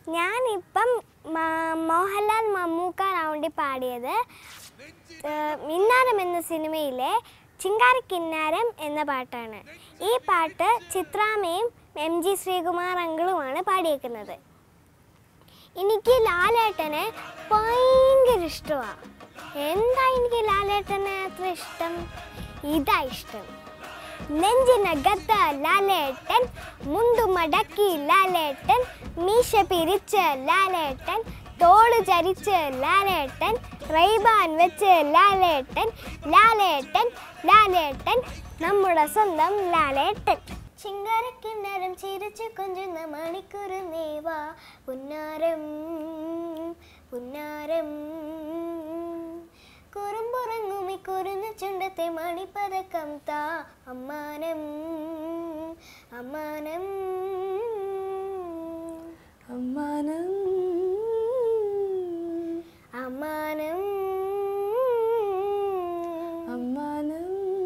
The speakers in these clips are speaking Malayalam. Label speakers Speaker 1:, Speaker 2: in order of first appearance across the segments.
Speaker 1: ഞാനിപ്പം മ- മോഹൻലാൽ മമ്മൂക്ക റൗണ്ടി പാടിയത് ഏഹ്, മിന്നാരം എന്ന സിനിമയിലെ ചിങ്കാരക്കിന്നാരം എന്ന പാട്ടാണ് ഈ പാട്ട് ചിത്രാമയും എം ജി ശ്രീകുമാർ അങ്കിളുമാണ് പാടിയേക്കുന്നത് എനിക്ക് ലാലേട്ടനെ ഭയങ്കര ഇഷ്ടമാണ് എന്താ എനിക്ക് ലാലേട്ടനെ അത്ര ഇഷ്ടം ഇതാ ഇഷ്ടം നെഞ്ചിനകത്ത ലാലേട്ടൻ മുണ്ടു മടക്കി ലാലേട്ടൻ മീശ പിരിച്ച് ലാലേട്ടൻ തോള് ചരിച്ച് ലാലേട്ടൻ റൈബാൻ വെച്ച് ലാലേട്ടൻ ലാലേട്ടൻ ലാലേട്ടൻ നമ്മുടെ സ്വന്തം ലാലേട്ടൻ ചിങ്കാരക്കിണ്ണരം ചിരിച്ചു കൊഞ്ചുന്ന മണിക്കൂർ നേവാ പുന്നാരം പുന്നാരം കുറുമ്പുറങ്ങുമി കുറുന്ന ചുണ്ടത്തെ മണിപ്പതക്കം താ അമ്മാനം അമ്മാനം
Speaker 2: അമ്മാനം
Speaker 1: അമ്മാനം
Speaker 2: അമ്മാനം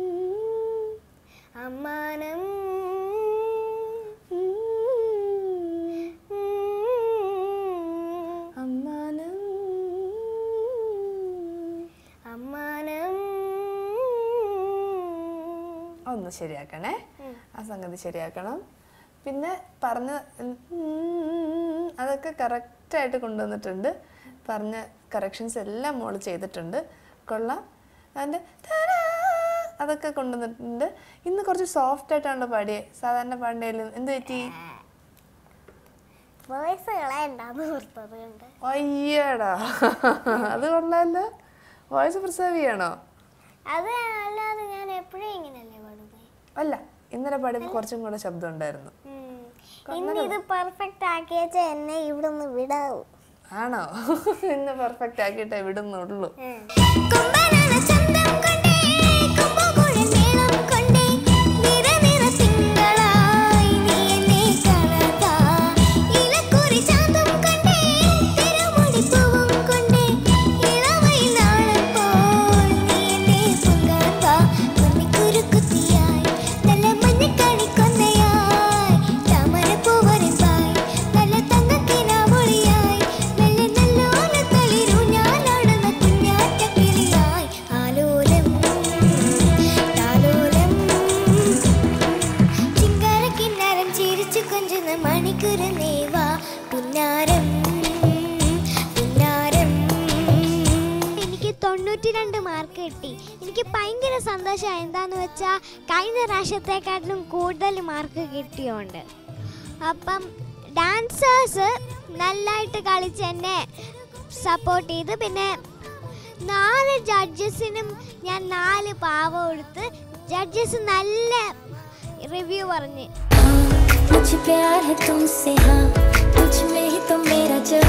Speaker 1: അമ്മാനം
Speaker 2: അമ്മാനം
Speaker 1: അമ്മാനം
Speaker 2: ഒന്ന് ശരിയാക്കണേ ആ സംഗതി ശരിയാക്കണം പിന്നെ പറഞ്ഞ ഉം, അതൊക്കെ കറക്റ്റായിട്ട് കൊണ്ടുവന്നിട്ടുണ്ട് പറഞ്ഞ കറക്ഷൻസ് എല്ലാം മോള് ചെയ്തിട്ടുണ്ട് കൊള്ളാം അതിൻ്റെ തരാ അതൊക്കെ കൊണ്ടുവന്നിട്ടുണ്ട് ഇന്ന് കുറച്ച് സോഫ്റ്റ് ആയിട്ടാണല്ലോ പാടിയേ സാധാരണ പാടിയതിൽ എന്ത് പറ്റി
Speaker 1: വോയിസ് കളയണ്ടാന്ന് ഓർത്തത് കൊണ്ട്
Speaker 2: അയ്യടാ അത് കൊള്ളാമല്ലോ വോയിസ് പ്രിസർവ് ചെയ്യണോ
Speaker 1: അത് അല്ലാതെ ഞാൻ എപ്പോഴും ഇങ്ങനെയല്ലേ പാടുന്നത്
Speaker 2: അല്ല ഇന്നലെ പാടിയപ്പോൾ കുറച്ചും കൂടെ ശബ്ദം ഉണ്ടായിരുന്നു
Speaker 1: ഇന്ന് ഇത് പെർഫെക്റ്റ് ആക്കിയച്ച എന്നെ ഇവിടെ നിന്ന് വിടാവൂ
Speaker 2: ആണോ ഇന്ന് പെർഫെക്റ്റ് ആക്കിയിട്ടേ വിടുന്നുള്ളൂ
Speaker 1: ആലോലം താലോലം ചിങ്കാരക്കിന്നാരം ചിരിച്ചു കൊഞ്ചുന്ന മണിക്കുര നേവാ പുന്നാരം പുന്നാരം എനിക്ക് തൊണ്ണൂറ്റി രണ്ട് മാർക്ക് കിട്ടി എനിക്ക് ഭയങ്കര സന്തോഷം എന്താന്ന് വെച്ചാൽ കഴിഞ്ഞ പ്രാവശ്യത്തെക്കാട്ടിലും കൂടുതൽ മാർക്ക് കിട്ടിയോണ്ട് അപ്പം ഡാൻസേഴ്സ് നല്ലതായിട്ട് കളിച്ച് എന്നെ സപ്പോർട്ട് ചെയ്ത് പിന്നെ നാല് ജഡ്ജസിനും ഞാൻ നാല് പാവ കൊടുത്ത് ജഡ്ജസ് നല്ല റിവ്യൂ പറഞ്ഞ്
Speaker 3: मुझे प्यार है तुमसे हाँ मुझ में ही तो मेरा जग